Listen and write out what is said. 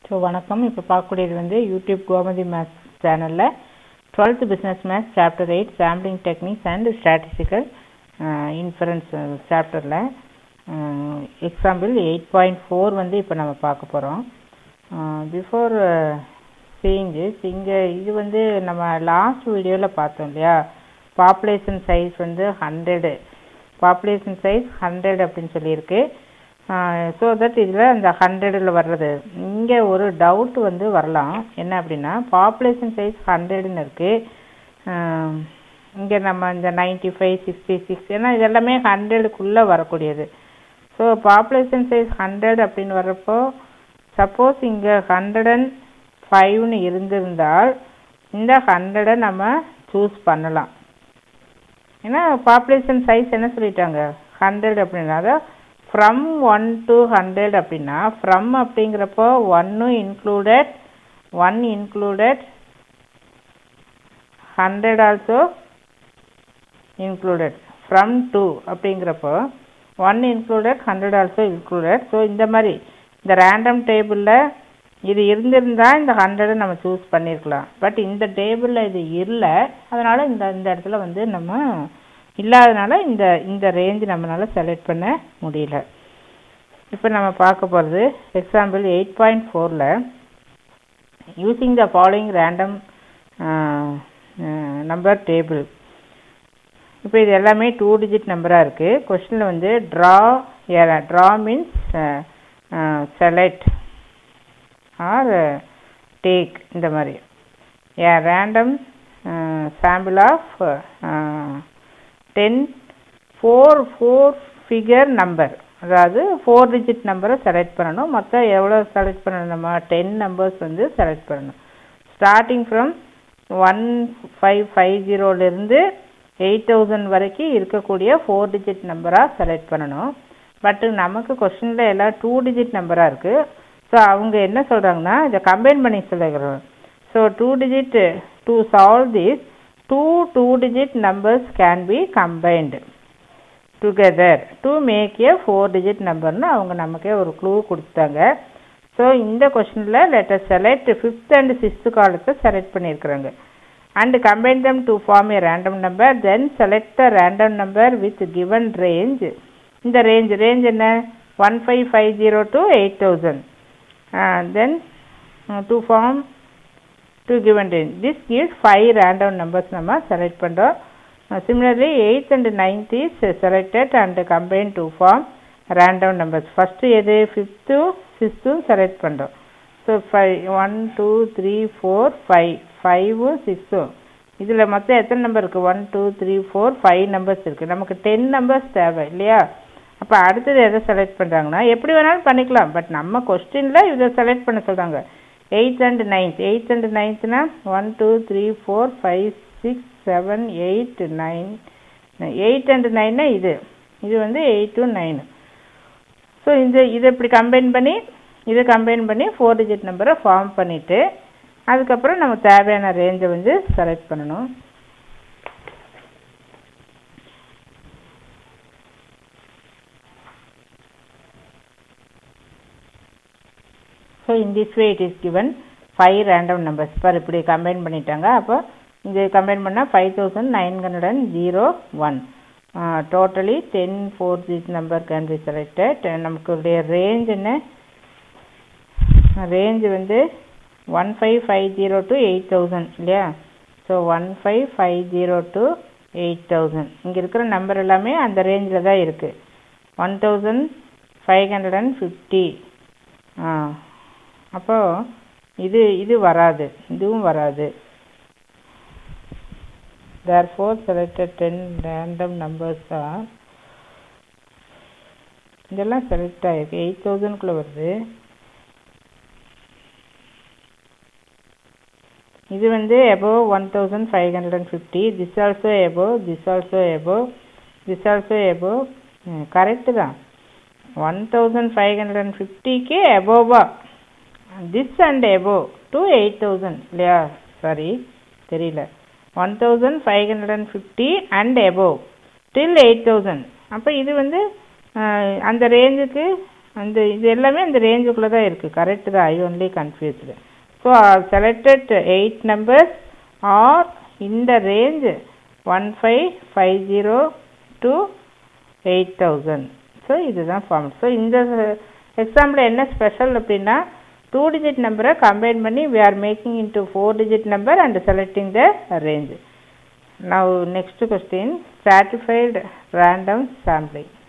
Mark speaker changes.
Speaker 1: so வணக்கம் இப்போ பார்க்கக்கூடியது வந்து யூடியூப் கோமதி மேத்ஸ் சேனலில் twelfth business maths chapter eight sampling techniques and statistical inference சாப்டரில் எக்ஸாம்பிள் எயிட் பாயிண்ட் ஃபோர் வந்து இப்போ நம்ம பார்க்க போகிறோம் பிஃபோர் சீயிங் திஸ் இங்கே இது வந்து நம்ம லாஸ்ட் வீடியோவில் பார்த்தோம் இல்லையா பாப்புலேஷன் சைஸ் வந்து ஹண்ட்ரடு பாப்புலேஷன் சைஸ் ஹண்ட்ரட் அப்படின்னு சொல்லியிருக்கு ஸோ தட் இதில் இந்த ஹண்ட்ரடில் வர்றது இங்கே ஒரு டவுட் வந்து வரலாம் என்ன அப்படின்னா பாப்புலேஷன் சைஸ் ஹண்ட்ரட்னு இருக்குது இங்கே நம்ம இந்த நைன்டி ஃபைவ் சிக்ஸ்டி சிக்ஸ் ஏன்னா இதெல்லாமே ஹண்ட்ரடுக்குள்ளே வரக்கூடியது ஸோ பாப்புலேஷன் சைஸ் ஹண்ட்ரட் அப்படின்னு வர்றப்போ சப்போஸ் இங்கே ஹண்ட்ரட் அண்ட் ஃபைவ்னு இருந்திருந்தால் இந்த ஹண்ட்ரடை நம்ம சூஸ் பண்ணலாம் ஏன்னா பாப்புலேஷன் சைஸ் என்ன சொல்லிட்டாங்க ஹண்ட்ரட் அப்படின்னா அதாவது ஃப்ரம் ஒன் டு ஹண்ட்ரட் அப்படின்னா ஃப்ரம் அப்படிங்கிறப்போ ஒன்னு included one included hundred also included from to அப்படிங்கிறப்போ one included hundred also included so இந்த மாதிரி இந்த ரேண்டம் டேபிளில் இது இருந்திருந்தால் இந்த ஹண்ட்ரடை நம்ம சூஸ் பண்ணியிருக்கலாம் பட் இந்த டேபிளில் இது இல்லை அதனால் இந்த இந்த இடத்துல வந்து நம்ம இல்லாதனால இந்த இந்த ரேஞ்ச் நம்மளால செலக்ட் பண்ண முடியல இப்போ நம்ம பார்க்க போகிறது எக்ஸாம்பிள் எயிட் பாயிண்ட் ஃபோரில் using the following random number table இப்போ இது எல்லாமே டூ டிஜிட் நம்பராக இருக்குது கொஸ்டினில் வந்து draw draw means select or take இந்த மாதிரி a random sample of ten four four figure number அதாவது ஃபோர் டிஜிட் நம்பரை செலக்ட் பண்ணணும் மொத்தம் எவ்வளோ செலக்ட் பண்ணணும் நம்ம டென் நம்பர்ஸ் வந்து செலக்ட் பண்ணணும் starting from one five five ஜீரோலேருந்து எயிட் தௌசண்ட் வரைக்கும் இருக்கக்கூடிய ஃபோர் டிஜிட் நம்பராக செலக்ட் பண்ணணும் பட் நமக்கு கொஸ்டினில் எல்லாம் டூ டிஜிட் நம்பராக இருக்குது ஸோ அவங்க என்ன சொல்கிறாங்கன்னா இதை கம்பைன் பண்ணி சொல்லுகிறோம் so two digit to solve this two two digit numbers can be combined together to make a four digit நம்பர்னு அவங்க நமக்கே ஒரு க்ளூ கொடுத்தாங்க ஸோ இந்த கொஷனில் letter select fifth and sixth காலத்தை செலக்ட் பண்ணியிருக்கிறாங்க and combine them to form a random number then select the random number with given range இந்த ரேஞ்ச் ரேஞ்ச் என்ன one five five zero to eight thousand then to form to given range this gives five random numbers நம்ம select பண்ணுறோம் similarly eighth and ninth is selected and combine to form random numbers first எது fifth சிக்ஸ்த்தும் select பண்ணுறோம் so five one two three four five ஃபைவும் சிக்ஸும் இதில் மொத்தம் எத்தனை நம்பர் இருக்குது one two three four five numbers இருக்குது நமக்கு டென் நம்பர்ஸ் தேவை இல்லையா அப்போ அடுத்தது எதை செலக்ட் பண்ணுறாங்கன்னா எப்படி வேணாலும் பண்ணிக்கலாம் பட் நம்ம கொஸ்டினில் இதை செலக்ட் பண்ண சொல்கிறாங்க eighth and ninth eighth and நைன்த்னா one two three four five six seven eight nine eight and நைன்னா இது இது வந்து எயிட் டு நைனு ஸோ இந்த இதை இப்படி கம்பைன் பண்ணி இதை கம்பைன் பண்ணி ஃபோர் டிஜிட் நம்பரை ஃபார்ம் பண்ணிவிட்டு அதுக்கப்புறம் நம்ம தேவையான ரேஞ்சை வந்து செலக்ட் பண்ணணும் so in this way it is given five random numbers பார் இப்படி கம்பைன் பண்ணிட்டாங்க அப்போ இது கம்பைன் பண்ணால் five thousand nine hundred and zero one totally ten four digit number can be selected நமக்குடைய ரேஞ்ச் என்ன ரேஞ்ச் வந்து one five five zero to eight thousand இல்லையா so one five five zero to eight thousand இங்கே இருக்கிற number எல்லாமே அந்த ரேஞ்சில் தான் இருக்குது one thousand five hundred and fifty ah அப்போது இது இது வராது இதுவும் வராது therefore selected 10 random numbers are இதெல்லாம் செலக்ட் ஆயிருக்கு எயிட் தௌசண்ட்குள்ளே வருது இது வந்து above one thousand five hundred and fifty this also above this also above this also above correct தான் one thousand five hundred and ஃபிஃப்டிக்கு எபோவா this and above to eight thousand இல்லையா சாரி தெரியல one thousand five hundred and fifty and above till eight thousand அப்போ இது வந்து அந்த ரேஞ்சுக்கு அந்த இது எல்லாமே அந்த ரேஞ்சுக்குள்ளே தான் இருக்குது கரெக்டு தான் I only confused so selected eight numbers are இந்த range one five five zero to eight thousand so இதுதான் ஃபார்ம் ஸோ இந்த எக்ஸாம்பிள் என்ன ஸ்பெஷல் அப்படின்னா டூ டிஜிட் நம்பரை கம்பைன் பண்ணி we are making into four digit number and selecting the range now next question stratified random sampling